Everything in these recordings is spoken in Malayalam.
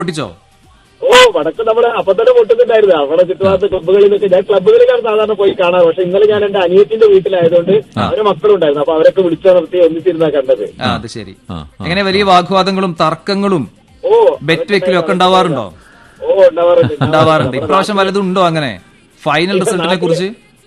പൊട്ടിച്ചോ ഓ വടക്ക് നമ്മള് അപ്പൊ തന്നെ പൊട്ടുന്നുണ്ടായിരുന്നു അവിടെ ചുറ്റുപാടത്ത് ക്ലബ്ബുകളിലൊക്കെ ഞാൻ ക്ലബ്ബുകളിലാണ് സാധാരണ പോയി കാണാറ് പക്ഷെ ഇന്നലെ ഞാൻ എന്റെ അനിയത്തിന്റെ വീട്ടിലായതുകൊണ്ട് അവരെ മക്കളുണ്ടായിരുന്നു അപ്പൊ അവരൊക്കെ വിളിച്ചു നിർത്തി ഒന്നിച്ചിരുന്നാ കണ്ടത് ആ അത് ശരി ആ, ആ. എങ്ങനെ വലിയ വാഗ്വാദങ്ങളും തർക്കങ്ങളും ഓ ബെറ്റ് വെക്കലും ഒക്കെ ഉണ്ടാവാറുണ്ടോ ഓ ഉണ്ടാവാറുണ്ട് ഉണ്ടാവാറുണ്ട് ഇപ്രാവശ്യം വല്ലതും ഉണ്ടോ അങ്ങനെ ഫൈനൽ റിസൾട്ടിനെ കുറിച്ച്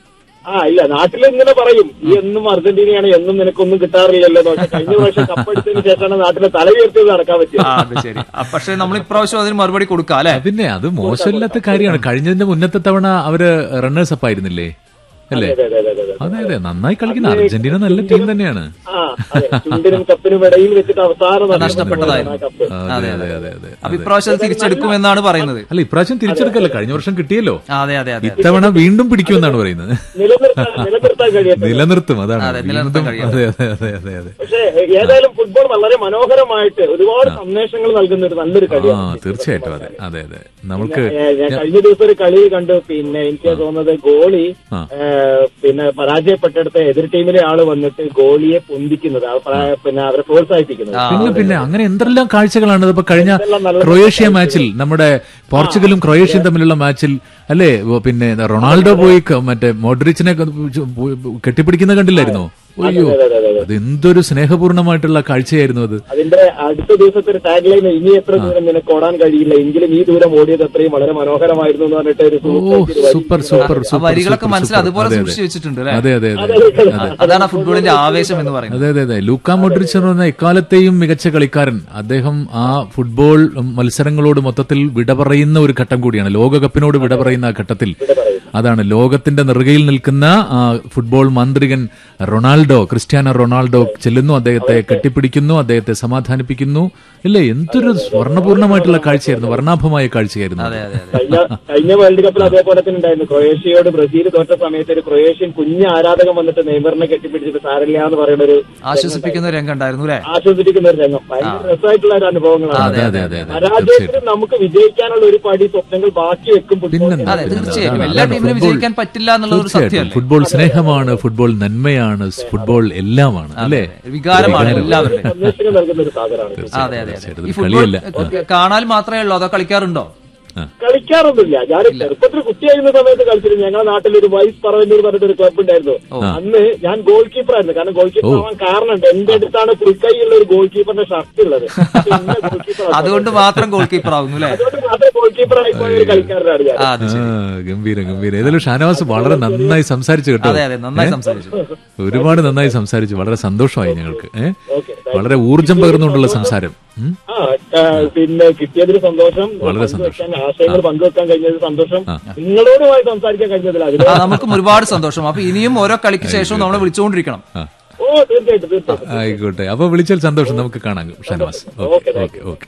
ആ ഇല്ല നാട്ടിൽ ഇങ്ങനെ പറയും ഈ എന്നും അർജന്റീനയാണ് എന്നും നിനക്കൊന്നും കിട്ടാറില്ലല്ലോ എന്ന് പക്ഷെ കഴിഞ്ഞ പ്രാവശ്യം കപ്പടിച്ചതിന് ശേഷമാണ് നാട്ടിലെ തല ഉയർത്തിയത് നടക്കാൻ പറ്റിയത് ആ അത് ശരി ആ, പക്ഷെ നമ്മൾ ഇപ്രാവശ്യം അതിന് മറുപടി കൊടുക്കാം അല്ലെ പിന്നെ അത് മോശമില്ലാത്ത കാര്യമാണ് കഴിഞ്ഞതിന്റെ മുന്നത്തെ തവണ അവര് റണ്ണേഴ്സ് അപ്പ് ആയിരുന്നില്ലേ അല്ലേ അതെ അതെ അതെ അതെ അതെ അതെ നന്നായി കളിക്കുന്ന അർജന്റീന നല്ല ടീം തന്നെയാണ് ആ അതെ ചുണ്ടിനും കപ്പിനും ഇടയിൽ വെച്ചിട്ട് അവസാനം നഷ്ടപ്പെട്ടതായിരുന്നു. ആ കപ്പ് അതെ അതെ അതെ അതെ അപ്പൊ ഇപ്രാവശ്യം അത് തിരിച്ചെടുക്കുമെന്നാണ് പറയുന്നത് അല്ല ഇപ്രാവശ്യം തിരിച്ചെടുക്കല്ല കഴിഞ്ഞ വർഷം കിട്ടിയല്ലോ ആ, അതെ അതെ അതെ ഇത്തവണ വീണ്ടും പിടിക്കുമെന്നാണ് പറയുന്നത് നിലനിർത്താൻ നിലനിർത്താൻ കഴിയട്ടെ നിലനിർത്തും അതാണ് അതെ, നിലനിർത്താൻ വീണ്ടും- കഴിയും. അതെ അതെ അതെ അതെ അതെ പക്ഷേ ഏതായാലും ഫുട്ബോൾ വളരെ മനോഹരമായിട്ട് ഒരുപാട് സന്ദേശങ്ങൾ നൽകുന്ന ഒരു നല്ലൊരു ആ കളിയാണ് തീർച്ചയായിട്ടും അതെ അതെ അതെ നമുക്ക് ഏ, ഞാൻ കഴിഞ്ഞ ദിവസം ഒരു കളി കണ്ടു പിന്നെ എനിക്ക് തോന്നുന്നത് ഗോളി ആ. ഏ, പിന്നെ പരാജയപ്പെട്ടെടുത്ത എതിർ ടീമിലെ ആള് വന്നിട്ട് ഗോളിയെ പൊന്തിക്കുന്നത് ആ പ്ര- പിന്നെ അവരെ പ്രോത്സാഹിപ്പിക്കുന്നത് ആ, പിന്നെ പിന്നെ അങ്ങനെ എന്തെല്ലാം കാഴ്ചകളാണ് ഇപ്പൊ കഴിഞ്ഞ എന്തെല്ലാം നല്ല ക്രൊയേഷ്യ മാച്ചിൽ നമ്മുടെ പോർച്ചുഗലും ക്രൊയേഷ്യയും തമ്മിലുള്ള മാച്ചിൽ അല്ലേ ഓ, പിന്നെ റൊണാൾഡോ പോയി ക- മറ്റേ മോഡ്രിച്ചിനെ ക- കെട്ടിപ്പിടിക്കുന്ന കണ്ടില്ലായിരുന്നോ അയ്യോ അതെ, അതെ, അതെ. അത് എന്തൊരു സ്നേഹപൂർണമായിട്ടുള്ള കാഴ്ചയായിരുന്നു അത് അതിന്റെ അടുത്ത ദിവസത്തെ ഒരു ടാഗ് ലൈൻ ഇനി എത്ര ദൂരം നിനക്ക് ഓടാൻ കഴിയില്ല എങ്കിലും ഈ ദൂരം ഓടിയത് അത്രയും വളരെ മനോഹരമായിരുന്നു എന്ന് പറഞ്ഞിട്ട് ഒരു ഓ സുഹൃത്ത് ഒരു വരി സൂപ്പർ സൂപ്പർ ആ സൂപ്പർ വരികളൊക്കെ സൂപ്പർ, മനസ്സിലായി സൂപ്പർ. അതുപോലെ അതെ, സൂക്ഷിച്ചു വെച്ചിട്ടുണ്ട് അല്ലെ അതെ അതെ അതെ അതെ അതാണ് ആ ഫുട്ബോളിന്റെ ആവേശം എന്ന് പറയുന്നത് അതെ അതെ അതെ ലൂക്ക മോഡ്രിച്ച് എന്ന് പറഞ്ഞ എക്കാലത്തെയും മികച്ച കളിക്കാരൻ അദ്ദേഹം ആ ഫുട്ബോൾ മത്സരങ്ങളോട് മൊത്തത്തിൽ വിട പറയുന്ന ഒരു ഘട്ടം കൂടിയാണ് ലോകകപ്പിനോട് വിട പറയുന്ന ആ ഘട്ടത്തിൽ അതാണ് ലോകത്തിന്റെ നെറുകയിൽ നിൽക്കുന്ന ആ ഫുട്ബോൾ മാന്ത്രികൻ റൊണാൾഡോ ക്രിസ്ത്യാനോ റൊണാൾഡോ ചെല്ലുന്നു അദ്ദേഹത്തെ കെട്ടിപ്പിടിക്കുന്നു അദ്ദേഹത്തെ സമാധാനിപ്പിക്കുന്നു ഇല്ലേ എന്തൊരു സ്വർണ്ണപൂർണ്ണമായിട്ടുള്ള കാഴ്ചയായിരുന്നു വർണ്ണാഭമായ കാഴ്ചയായിരുന്നു അത്. അതെ അതെ അതെ കഴിഞ്ഞ കഴിഞ്ഞ വേൾഡ് കപ്പിൽ അതേപോലെ തന്നെ ഉണ്ടായിരുന്നു ക്രൊയേഷ്യയോട് ബ്രസീൽ തോറ്റ സമയത്ത് ഒരു ക്രൊയേഷ്യൻ കുഞ്ഞ് ആരാധകൻ വന്നിട്ട് നെയ്മറിനെ കെട്ടിപ്പിടിച്ചിട്ട് സാരില്ല എന്ന് പറയുന്ന ഒരു ആശ്വസിപ്പിക്കുന്ന ഒരു രംഗം ഉണ്ടായിരുന്നു അല്ലെ ആസ്വദിപ്പിക്കുന്ന ഒരു രംഗം ഭയങ്കര രസമായിട്ടുള്ള ഒരു അനുഭവങ്ങളാണ് അതെ അതെ അതെ അതെ പരാജയത്തിൽ നമുക്ക് വിജയിക്കാനുള്ള ഒരു പടി സ്വപ്നങ്ങൾ ബാക്കി വെക്കും പിന്നെന്താ? അതെ ഫുട്ബോൾ തീർച്ചയായും അതാണ്, എല്ലാ അതാണ്. ടീമിനും ഫുട്ബോൾ- വിജയിക്കാൻ പറ്റില്ല എന്നുള്ള ഒരു തീർച്ചയായിട്ടും സത്യമല്ലേ ഫുട്ബോൾ സ്നേഹമാണ് ഫുട്ബോൾ നന്മയാണ് ഫുട്ബോൾ എല്ലാമാണ് അല്ലേ വികാരമാണ് എല്ലാവരുടെയും സന്ദേശങ്ങൾ നൽകുന്ന ഒരു സാധനമാണ് അതെ അതെ അതെ തീർച്ചയായിട്ടും. ഈ ഇത് ഫുട്ബോൾ കളിയല്ല കാണാൻ മാത്രമേ ഉള്ളൂ അതോ കളിക്കാറുണ്ടോ കളിക്കാറൊന്നുമില്ല ഞാൻ ചെറുപ്പത്തിൽ കുട്ടിയായിരുന്ന സമയത്ത് കളിച്ചിരുന്നു ഞങ്ങളുടെ നാട്ടിൽ ഒരു വൈസ് പറവന്നൂർ പറഞ്ഞിട്ട് ഒരു ക്ലബ് ഉണ്ടായിരുന്നു അന്ന് ഞാൻ ഗോൾ കീപ്പർ ആയിരുന്നു കാരണം ഗോൾ കീപ്പർ ആവാൻ കാരണമുണ്ട് എന്റെ അടുത്താണ് പുൽക്കൈയുള്ള ഒരു ഗോൾ കീപ്പറിന്റെ ഷർട്ട് ഉള്ളത് ഗോൾ കീപ്പർ അതുകൊണ്ട് മാത്രം ഗോൾ കീപ്പർ ആവുന്നു അല്ലെ അതുകൊണ്ട് മാത്രം ഗോൾ കീപ്പർ ആയി പോയ ഒരു കളിക്കാരനാണ് ഞാൻ ആ അത് ശരി ആ, ഗംഭീരം ഗംഭീരം ഏതായാലും ഷാനവാസ് വളരെ നന്നായി സംസാരിച്ചു കേട്ടോ അതെ അതെ നന്നായി സംസാരിച്ചു ഒരുപാട് നന്നായി സംസാരിച്ചു വളരെ സന്തോഷമായി ഞങ്ങൾക്ക് ഏ? ഓക്കെ വളരെ ഊർജം പകർന്നുകൊണ്ടുള്ള സംസാരം ഉം. ആ ആ, പിന്നെ കിട്ടിയതിൽ സന്തോഷം വളരെ പങ്കുവെക്കാൻ ആശയങ്ങൾ പങ്കുവെക്കാൻ കഴിഞ്ഞതിൽ സന്തോഷം നിങ്ങളോടുമായി സംസാരിക്കാൻ കഴിഞ്ഞതിൽ അതിൽ ആ നമുക്കും ഒരുപാട് സന്തോഷം അപ്പൊ ഇനിയും ഓരോ കളിക്ക് ശേഷവും നമ്മളെ വിളിച്ചുകൊണ്ടിരിക്കണം ആ ഓ തീർച്ചയായിട്ടും തീർച്ചയായിട്ടും ആയിക്കോട്ടെ അപ്പൊ വിളിച്ചാൽ സന്തോഷം നമുക്ക് കാണാം ഷാനവാസ് ഓക്കെ ഓക്കെ ഓക്കെ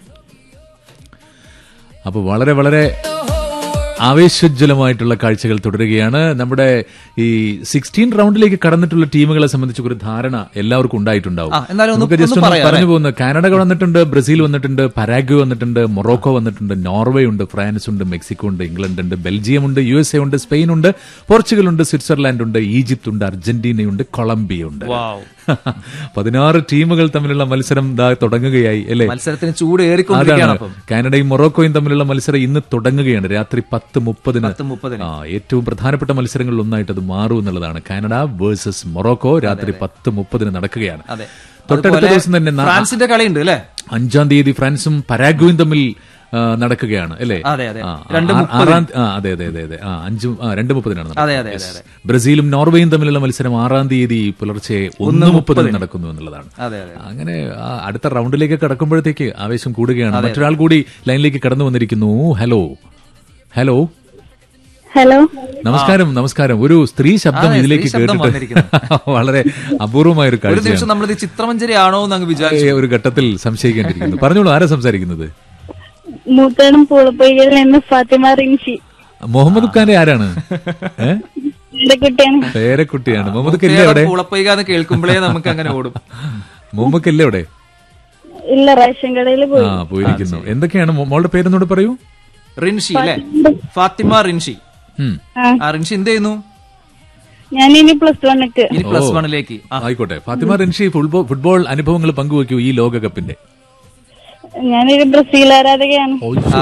അപ്പൊ വളരെ വളരെ ആവേശോജ്വലമായിട്ടുള്ള കാഴ്ചകൾ തുടരുകയാണ് നമ്മുടെ ഈ സിക്സ്റ്റീൻ റൗണ്ടിലേക്ക് കടന്നിട്ടുള്ള ടീമുകളെ സംബന്ധിച്ച് ഒരു ധാരണ എല്ലാവർക്കും ഉണ്ടായിട്ടുണ്ടാവും ആ, എന്നാലും ഒന്ന് നമുക്ക് ജസ്റ്റ് ഒന്ന് ഒന്ന് പറയാം, പറഞ്ഞു പോകുന്നു കാനഡ വന്നിട്ടുണ്ട് ബ്രസീൽ വന്നിട്ടുണ്ട് പരാഗ്വ വന്നിട്ടുണ്ട് മൊറോക്കോ വന്നിട്ടുണ്ട് നോർവേ ഉണ്ട് ഫ്രാൻസ് ഉണ്ട് മെക്സിക്കോ ഉണ്ട് ഇംഗ്ലണ്ട് ഉണ്ട് ബെൽജിയം ഉണ്ട് യു എസ് എ ഉണ്ട് സ്പെയിൻ ഉണ്ട് പോർച്ചുഗൽ ഉണ്ട് സ്വിറ്റ്സർലാൻഡ് ഉണ്ട് ഈജിപ്ത് ഉണ്ട് അർജന്റീനയുണ്ട് കൊളംബിയ ഉണ്ട് വാവ് പതിനാറ് ടീമുകൾ തമ്മിലുള്ള മത്സരം ദാ തുടങ്ങുകയായി അല്ലേ മത്സരത്തിന് ചൂട് ഏറിക്കൊണ്ടിരിക്കുകയാണ് അതാണ് അപ്പം കാനഡയും മൊറോക്കോയും തമ്മിലുള്ള മത്സരം ഇന്ന് തുടങ്ങുകയാണ് രാത്രി പത്ത് മുപ്പതിന് പത്ത് മുപ്പതിന് ആ ഏറ്റവും പ്രധാനപ്പെട്ട മത്സരങ്ങളിൽ ഒന്നായിട്ട് അത് മാറും എന്നുള്ളതാണ് കാനഡ വേഴ്സസ് മൊറോക്കോ രാത്രി പത്ത് മുപ്പതിന് നടക്കുകയാണ് അതെ തൊട്ടടുത്ത അതുപോലെ ദിവസം തന്നെ ന- ഫ്രാൻസിന്റെ കളിയുണ്ട് അല്ലേ അഞ്ചാം തീയതി ഫ്രാൻസും പരാഗ്വയും തമ്മിൽ ആ, നടക്കുകയാണ് അല്ലേ അതെ, അതെ. ആ, രണ്ട് ആ- മുപ്പതിന്. ആറാം ആ, അതെ അതെ അതെ അതെ ആ അഞ്ചും ആ രണ്ട് മുപ്പതിനാണ് അതെ, നടക്കുന്നത്. അതെ, അതെ, Yes. ബ്രസീലും നോർവേയും തമ്മിലുള്ള മത്സരം ആറാം തീയതി പുലർച്ചെ ഒന്ന് മുപ്പതിന് നടക്കുന്നു എന്നുള്ളതാണ് അതെ അതെ അങ്ങനെ ആ അടുത്ത റൗണ്ടിലേക്ക് കടക്കുമ്പോഴത്തേക്ക് ആവേശം കൂടുകയാണ് മറ്റൊരാൾ കൂടി ലൈനിലേക്ക് കടന്നു വന്നിരിക്കുന്നു ഹലോ ഹലോ ഹലോ നമസ്കാരം നമസ്കാരം ഒരു സ്ത്രീ ശബ്ദം അതെ, ഇതിലേക്ക് സ്ത്രീ ശബ്ദം കേട്ടിട്ട് വളരെ അപൂർവമായ ഒരു ഒരു കാഴ്ചയാണ് നിമിഷം നമ്മളിത് ചിത്രമഞ്ചേരി ആണോ എന്ന് അങ്ങ് വിചാരിച്ചു ഏ, ഒരു ഘട്ടത്തിൽ സംശയിക്കേണ്ടിയിരിക്കുന്നു പറഞ്ഞോളൂ ആരാ സംസാരിക്കുന്നത് മൂത്തേടും പൂളപ്പൊയ്യയിൽ നിന്ന് ഫാത്തിമ റിൻഷി മുഹമ്മദ് ഖാന്റെ ആരാണ് ഏ? എന്റെ കുട്ടിയാണ് പേരക്കുട്ടിയാണ് മുഹമ്മദ് കല്ലേ അവിടെ പുളപ്പൈക എന്ന് കേൾക്കുമ്പോഴേ നമുക്ക് അങ്ങനെ ഓടും മുഹമ്മദ് കല്ലേ അവിടെ ഇല്ല റേഷൻ കടയിൽ ആ പോയി പോയിരിക്കുന്നു എന്തൊക്കെയാണ് മോ- മോളുടെ പേരെന്നോട് പറയൂ റിൻഷി അല്ലെ ഫാത്തിമ റിൻഷി ഉം. ആ ആ റിൻഷി എന്ത് ചെയ്യുന്നു ഞാൻ ഇനി പ്ലസ് വണ്ണിക്ക് ഇനി പ്ലസ് ഓ. വണ്ണിലേക്ക് ആ ആയിക്കോട്ടെ ഫാത്തിമ റിൻഷി ഫുട്ബോൾ ഫുട്ബോൾ അനുഭവങ്ങൾ പങ്കുവെക്കൂ ഈ ലോകകപ്പിന്റെ ഞാനൊരു ബ്രസീൽ ആരാധകയാണ് ഓ,